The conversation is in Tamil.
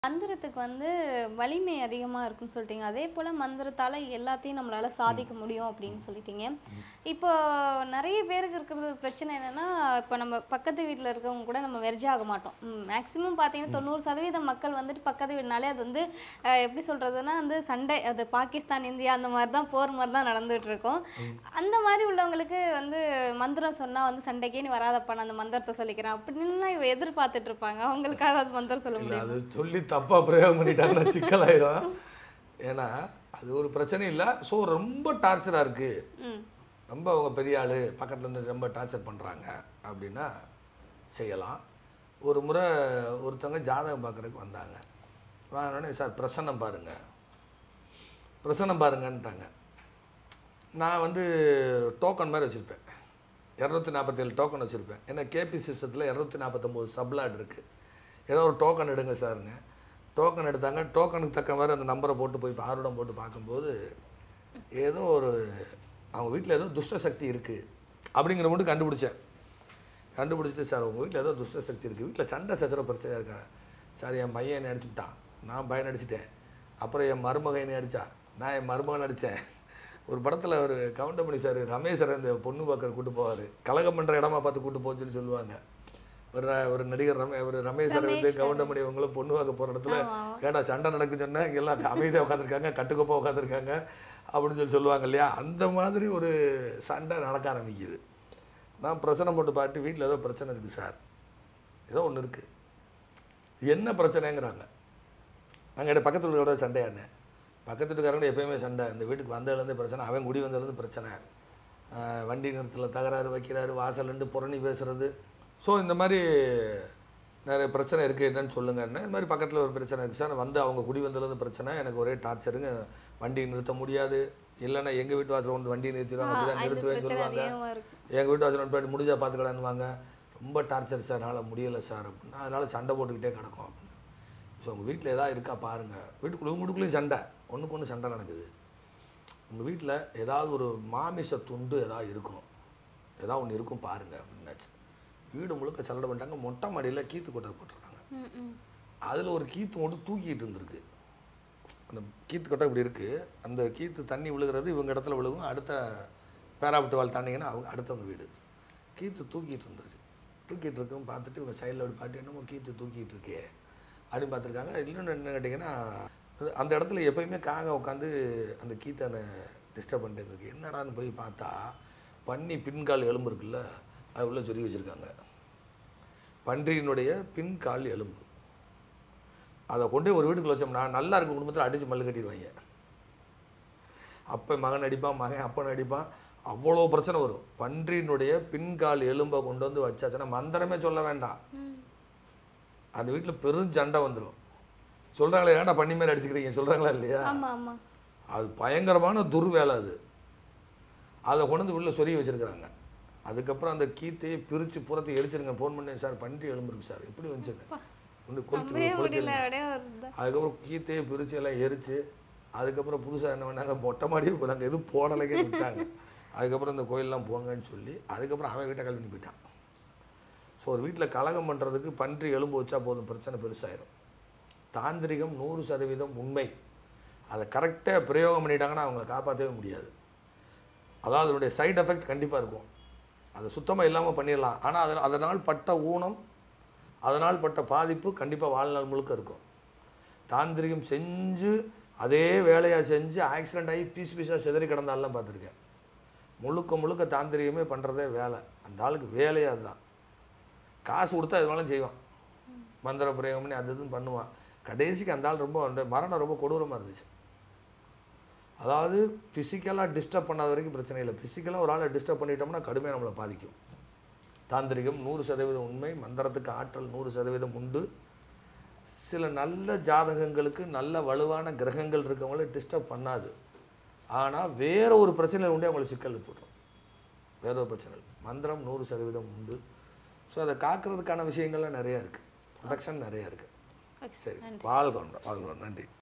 மந்திரத்துக்கு வந்து வலிமை அதிகமா இருக்குன்னு சொல்லிட்டீங்க அதே போல மந்திரத்தால எல்லாத்தையும் நம்மளால சாதிக்க முடியும் அப்படின்னு சொல்லிட்டீங்க இப்போ நிறைய பேருக்கு இருக்கிறது பிரச்சனை என்னன்னா இப்போ நம்ம பக்கத்து வீட்ல இருக்கவங்க கூட நம்ம வெர்ஜ் ஆக மாட்டோம் மேக்ஸிமம் பார்த்தீங்கன்னா தொண்ணூறு சதவீதம் மக்கள் வந்துட்டு பக்கத்து வீடுனாலே அது வந்து அஹ், எப்படி சொல்றதுன்னா வந்து சண்டை அது பாகிஸ்தான் இந்தியா அந்த மாதிரி தான் போர் மாதிரி தான் நடந்துட்டு இருக்கும் அந்த மாதிரி உள்ளவங்களுக்கு வந்து மந்திரம் சொன்னா வந்து சண்டைக்கே நீ வராதப்பா நான் அந்த மந்திரத்தை சொல்லிக்கிறேன் அப்படின்னு இவ எதிர்பார்த்துட்டு இருப்பாங்க அவங்களுக்காக அது மந்திரம் சொல்ல இல்லை முடியும் அது சொல்லி தப்பாக பிரயோகம் பண்ணிட்டாங்கன்னா சிக்கலாயிரும் ஏன்னா அது ஒரு பிரச்சனை இல்லை ஸோ ரொம்ப டார்ச்சராக இருக்குது ம் ரொம்ப அவங்க பெரிய ஆள் பக்கத்துல இருந்து ரொம்ப டார்ச்சர் பண்ணுறாங்க அப்படின்னா செய்யலாம் ஒரு முறை ஒருத்தவங்க ஜாதகம் பார்க்குறதுக்கு வந்தாங்க வாங்கினோடனே சார் பிரசன்னம் பாருங்க பிரசன்னம் பாருங்கன்ட்டாங்க நான் வந்து டோக்கன் மாதிரி வச்சுருப்பேன் இரநூத்தி நாற்பத்தேழு டோக்கன் வச்சுருப்பேன் ஏன்னா கேபி சிஸ்டத்தில் இரநூத்தி நாற்பத்தொம்போது சப்லாட் இருக்குது ஏதோ ஒரு டோக்கன் எடுங்க சாருங்க டோக்கன் எடுத்தாங்க டோக்கனுக்கு தக்க மாதிரி அந்த நம்பரை போட்டு போய் ஆர்வடம் போட்டு பார்க்கும்போது ஏதோ ஒரு அவங்க வீட்டில் ஏதோ துஷ்ட சக்தி இருக்குது அப்படிங்கிற மட்டும் கண்டுபிடிச்சேன் கண்டுபிடிச்சிட்டு சார் உங்கள் வீட்டில் ஏதோ துஷ்ட சக்தி இருக்குது வீட்டில் சண்டை சச்சரவு பிரச்சனை இருக்கா சார் என் பையன் என்னை அடிச்சுட்டான் நான் பையன் அடிச்சிட்டேன் அப்புறம் என் மருமகன் என்னை அடித்தா நான் என் மருமகன் அடித்தேன் ஒரு படத்தில் ஒரு கவுண்டமணி சார் ரமேஷரை இந்த பொண்ணு பார்க்கற கூட்டு போவார் கலகம் பண்ணுற இடமா பார்த்து கூட்டு போன்னு சொல்லி சொல்லுவாங்க ஒரு ர- ஒரு நடிகர் ரமே ஒரு ரமேஷரை வந்து கவுண்டமணி இவங்களும் பொண்ணு பார்க்க போகிற இடத்துல ஆமா. ஏடா சண்டை நடக்குன்னு சொன்னா இங்க எல்லாம் அமைதியாக உட்காந்துருக்காங்க கட்டுக்கோப்பா உட்காந்துருக்காங்க அப்படின்னு சொல்லி சொல்லுவாங்க இல்லையா அந்த மாதிரி ஒரு சண்டை நடக்க ஆரம்பிக்குது நான் பிரச்சனை போட்டு பார்த்து வீட்டில் ஏதோ பிரச்சனை இருக்குது சார் ஏதோ ஒன்று இருக்குது என்ன பிரச்சனைங்கிறாங்க நாங்கள் பக்கத்து வீட்டுக்காரோட சண்டையானே பக்கத்து வீட்டுக்காரங்க எப்பயுமே சண்டை இந்த வீட்டுக்கு வந்ததுலேருந்து பிரச்சனை அவன் குடி வந்ததுலேருந்து பிரச்சனை ஆஹ் வண்டி நிறுத்தத்தில் தகராறு வைக்கிறாரு வாசல்லேருந்து புரணி பேசுறது ஸோ இந்த மாதிரி நிறைய பிரச்சனை இருக்குது என்னன்னு சொல்லுங்கன்னு இந்த மாதிரி பக்கத்தில் ஒரு பிரச்சனை இருக்குது சார் வந்து அவங்க குடி வந்ததுலேருந்து பிரச்சனை எனக்கு ஒரே டார்ச்சருங்க வண்டி நிறுத்த முடியாது இல்லைன்னா எங்கள் வீட்டு வாசல் வந்து வண்டி நிறுத்திடுவாங்க அப்படி தான் இந்த நிறுத்துவேன்னு பிரச்சனை சொல்லுவாங்க அதிகமா இருக்கு எங்கள் வீட்டு வாசல் போயிட்டு முடிஞ்சா பார்த்துக்கலான்னுவாங்க ரொம்ப டார்ச்சர் சார் என்னால் முடியலை சார் அப்படின்னா அதனால் சண்டை போட்டுக்கிட்டே கிடக்கும் அப்படின்னு ஸோ உங்கள் வீட்டில் எதாவது இருக்கா பாருங்கள் வீட்டுக்குள்ள வீட்டுக்குள்ளேயும் சண்டை ஒன்றுக்கு ஒன்று சண்டை நடக்குது உங்கள் வீட்டில் ஏதாவது ஒரு மாமிச துண்டு ஏதாவது இருக்கும் ஏதாவது ஒன்று இருக்கும் பாருங்கள் அப்படின்னாச்சு வீடு முழுக்க சல்லடை பண்ணிட்டாங்க மொட்டை மாடியில் கீத்து கொட்டை போட்டிருக்காங்க ம் ம் அதில் ஒரு கீத்து மட்டும் தூக்கிட்டு இருந்திருக்கு அந்த கீத்து கொட்டை இப்படி இருக்குது அந்த கீத்து தண்ணி விழுகிறது இவங்க இடத்துல விழுகும் அடுத்த பேராவிட்டு வாழ் தாண்டிங்கன்னா அவங்க அடுத்தவங்க வீடு கீத்து தூக்கிட்டு இருந்துச்சு தூக்கிட்டு இருக்கும் பார்த்துட்டு இவங்க சைடில் அப்படி பாட்டு என்னமோ கீத்து தூக்கிட்டு இருக்கே அப்படின்னு பார்த்துருக்காங்க இன்னொன்று என்ன கேட்டிங்கன்னா அது- அந்த இடத்துல எப்பயுமே காகம் உட்காந்து அந்த கீத்தனை டிஸ்டர்ப் பண்ணிட்டு இருந்திருக்கு என்னடான்னு போய் பார்த்தா பன்னி பின்கால் எலும்பு இருக்குல்ல அது உள்ள சொருகி வச்சுருக்காங்க பன்றியினுடைய பின்கால் எலும்பு அதை கொண்டு போய் ஒரு வீட்டுக்குள்ள வச்சோம்னா நல்லா இருக்கும் குடும்பத்தில் அடித்து மல்லு கட்டிடுவாங்க அப்போ மகன் அடிப்பான் மகன் அப்பன் அடிப்பான் அவ்வளோ பிரச்சனை வரும் பன்றியினுடைய பின்கால் எலும்பை கொண்டு வந்து வச்சாச்சுன்னா மந்திரமே சொல்ல வேண்டாம் ம் அந்த வீட்டில் பெரும் சண்டை வந்துடும் சொல்கிறாங்களே ஏன்டா பண்ணி மேலே அடிச்சுக்கிறீங்க சொல்கிறாங்களா இல்லையா ஆமா ஆமா அது பயங்கரமான துர்வேலை அது அதை கொண்டு வந்து உள்ள சொருகி வச்சிருக்கிறாங்க அதுக்கப்புறம் அந்த கீத்தையை பிரித்து புறத்தை எரிச்சிருங்க ஃபோன் பண்ணேன் சார் பன்றி எலும்பு இருக்கு சார் எப்படி வந்துச்சுங்க ஒன்று கொளுத்து நம்பவே கொளுத்தி முடியல அப்படியே ஒரு இதா- அதுக்கப்புறம் கீத்தையை பிரித்து எல்லாம் எரிச்சு அதுக்கப்புறம் புதுசாக என்ன பண்ணாங்க மொட்டை மாடியே இப்போ நாங்கள் எதுவும் போடலைக்கே விட்டாங்க அதுக்கப்புறம் இந்த கோயிலெலாம் போங்கன்னு சொல்லி அதுக்கப்புறம் அவன் வீட்டை கல்வி போயிட்டான் ஸோ ஒரு வீட்டில் கலகம் பண்ணுறதுக்கு பன்றி எலும்பு வச்சா போதும் பிரச்சனை பெருசாயிரும் தாந்திரிகம் நூறு சதவீதம் உண்மை அதை கரெக்டாக பிரயோகம் பண்ணிட்டாங்கன்னா அவங்கள காப்பாற்றவே முடியாது அதாவது அதனுடைய சைடு எஃபெக்ட் கண்டிப்பாக இருக்கும் அதை சுத்தமாக இல்லாமல் பண்ணிடலாம் ஆனால் அதில் அதனால் பட்ட ஊனம் அதனால் பட்ட பாதிப்பு கண்டிப்பாக வாழ்நாள் முழுக்க இருக்கும் தாந்திரிகம் செஞ்சு அதே வேலையாக செஞ்சு ஆக்சிடென்ட் ஆகி பீஸ் பீஸாக சிதறி கிடந்தாலாம் பார்த்துருக்கேன் முழுக்க முழுக்க தாந்திரிகமே பண்ணுறதே வேலை அந்த ஆளுக்கு வேலையே அதுதான் காசு கொடுத்தா எது வேணாலும் செய்வான் மந்திர பிரயோகம் பண்ணி அது இதுன்னு பண்ணுவான் கடைசிக்கு அந்த ஆள் ரொம்ப அந்த மரணம் ரொம்ப கொடூரமாக இருந்துச்சு அதாவது ஃபிசிக்கலாக டிஸ்டர்ப் பண்ணாத வரைக்கும் பிரச்சனை இல்லை ஃபிசிக்கலாக ஒரு ஆளை டிஸ்டர்ப் பண்ணிட்டோம்னா கடுமையாக நம்மளை பாதிக்கும் தாந்திரிகம் நூறு சதவீதம் உண்மை மந்திரத்துக்கு ஆற்றல் நூறு சதவீதம் உண்டு சில நல்ல ஜாதகங்களுக்கு நல்ல வலுவான கிரகங்கள் இருக்கவங்கள டிஸ்டர்ப் பண்ணாது ஆனால் வேற ஒரு பிரச்சனையில் உண்டே அவங்களை சிக்கல் விட்டுரும் வேற ஒரு பிரச்சனை இல்லை. மந்திரம் நூறு சதவீதம் உண்டு ஸோ அதை காக்கிறதுக்கான விஷயங்கள்லாம் நிறைய இருக்குது ப்ரொடக்ஷன் நிறைய இருக்குது Okay, சரி நன்றி. வாழ்க வாழ்க நன்றி